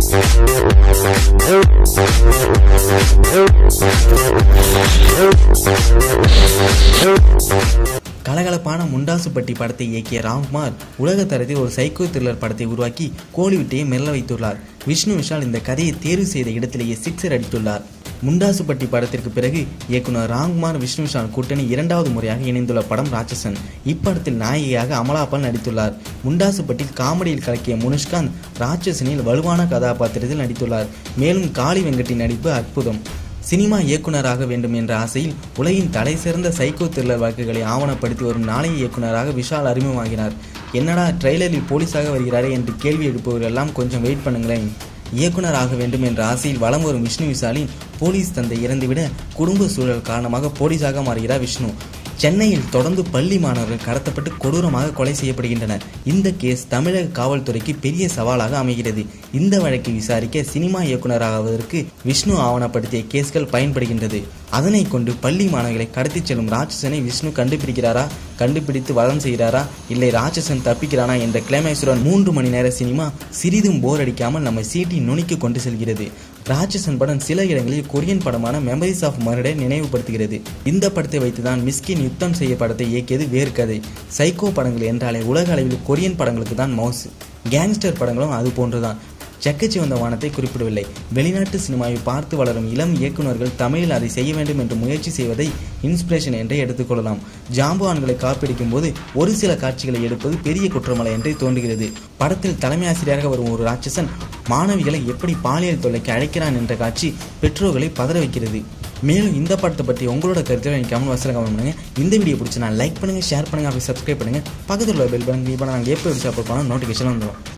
கலகலப்பான முண்டாசுப்பட்டி படத்தை இயக்கிய ராம்குமார் உலக தரத்தில் ஒரு சைக்கோ த்ரில்லர் படத்தை உருவாக்கி கோலிவுட்டையே மெல்ல வைத்துள்ளார் விஷ்ணு விஷால் இந்த கதையை தேர்வு செய்த இடத்திலேயே சிக்ஸர் அடித்துள்ளார் முண்டாசுப்பட்டி படத்திற்கு பிறகு இயக்குனர் ராம்குமார் விஷ்ணு விஷால் கூட்டணி இரண்டாவது முறையாக இணைந்துள்ள படம் ராட்சசன் இப்படத்தில் நாயகியாக அமலாபால் நடித்துள்ளார் முண்டாசுப்பட்டில் காமெடியில் கலக்கிய முனுஷ்காந்த் ராட்சசனில் வலுவான கதாபாத்திரத்தில் நடித்துள்ளார் மேலும் காளி வெங்கட்டின் நடிப்பு அற்புதம் சினிமா இயக்குனராக வேண்டும் என்ற ஆசையில் உலகின் தலை சிறந்த சைக்கோ த்ரில்லர் வழக்குகளை ஆவணப்படுத்தி வரும் நாளைய இயக்குனராக விஷால் அறிமுகமாகினார் என்னடா ட்ரெய்லரில் போலீஸாக வருகிறாரே என்று கேள்வி எழுப்புவதெல்லாம் கொஞ்சம் வெயிட் பண்ணுங்களேன் இயக்குனர் ஆக வேண்டும் என்ற ஆசையில் வலம் வரும் விஷ்ணு விஷாலின் போலீஸ் தந்தை இறந்துவிட குடும்ப சூழல் காரணமாக போலீஸாக மாறுகிறார் விஷ்ணு சென்னையில் தொடர்ந்து பள்ளி மாணவர்கள் கடத்தப்பட்டு கொடூரமாக கொலை செய்யப்படுகின்றனர் இந்த கேஸ் தமிழக காவல்துறைக்கு பெரிய சவாலாக அமைகிறது இந்த வழக்கை விசாரிக்க சினிமா இயக்குனராவதற்கு விஷ்ணு ஆவணப்படுத்திய கேஸ்கள் பயன்படுகின்றது அதனை கொண்டு பள்ளி மாணவர்களை கடத்திச் செல்லும் ராட்சசனை விஷ்ணு கண்டுபிடிக்கிறாரா கண்டுபிடித்து வதம் செய்கிறாரா இல்லை ராட்சசன் தப்பிக்கிறானா என்ற கிளைமேக்ஸுடன் மூன்று மணி நேர சினிமா சிறிதும் போர் அடிக்காமல் நம்மை சீட்டி நுனிக்கு கொண்டு செல்கிறது ராட்சசன் படம் சில இடங்களில் கொரியன் படமான மெமரிஸ் ஆஃப் மர்டரை நினைவுபடுத்துகிறது இந்த படத்தை வைத்துதான் மிஸ்கின் யுத்தம் செய்ய படத்தை இயக்கியது வேறு கதை சைக்கோ படங்கள் என்றாலே உலக அளவில் கொரியன் படங்களுக்கு தான் மவுஸ் கேங்ஸ்டர் படங்களும் அது போன்றுதான் செக்கச்சி வந்த வானத்தை குறிப்பிடவில்லை வெளிநாட்டு சினிமாவை பார்த்து வளரும் இளம் இயக்குநர்கள் தமிழில் அதை செய்ய வேண்டும் என்று முயற்சி செய்வதை இன்ஸ்பிரேஷன் என்றே எடுத்துக்கொள்ளலாம் ஜாம்புவான்களை காப்பிடிக்கும் போது ஒரு சில காட்சிகளை எடுப்பது பெரிய குற்றமல்ல என்றே தோன்றுகிறது படத்தில் தலைமை ஆசிரியராக வரும் ஒரு ராட்சசன் மாணவிகளை எப்படி பாலியல் தொல்லைக்கு அழைக்கிறான் என்ற காட்சி பெற்றோர்களை பதற வைக்கிறது மேலும் இந்த படத்தை பற்றி உங்களோட கருத்துக்களை எனக்கு கமெண்ட் பாக்ஸில் கமெண்ட் பண்ணுங்க இந்த வீடியோ பிடிச்சி நான் லைக் பண்ணுங்க ஷேர் பண்ணுங்க அப்படி சப்ஸ்கிரைப் பண்ணுங்க பக்கத்தில் உள்ள பெல் பட்டன் கிளிக் பண்ண நாங்கள் எப்போ அப்லோட் பண்ணால் நோட்டிஃபிகேஷன் வந்துடும்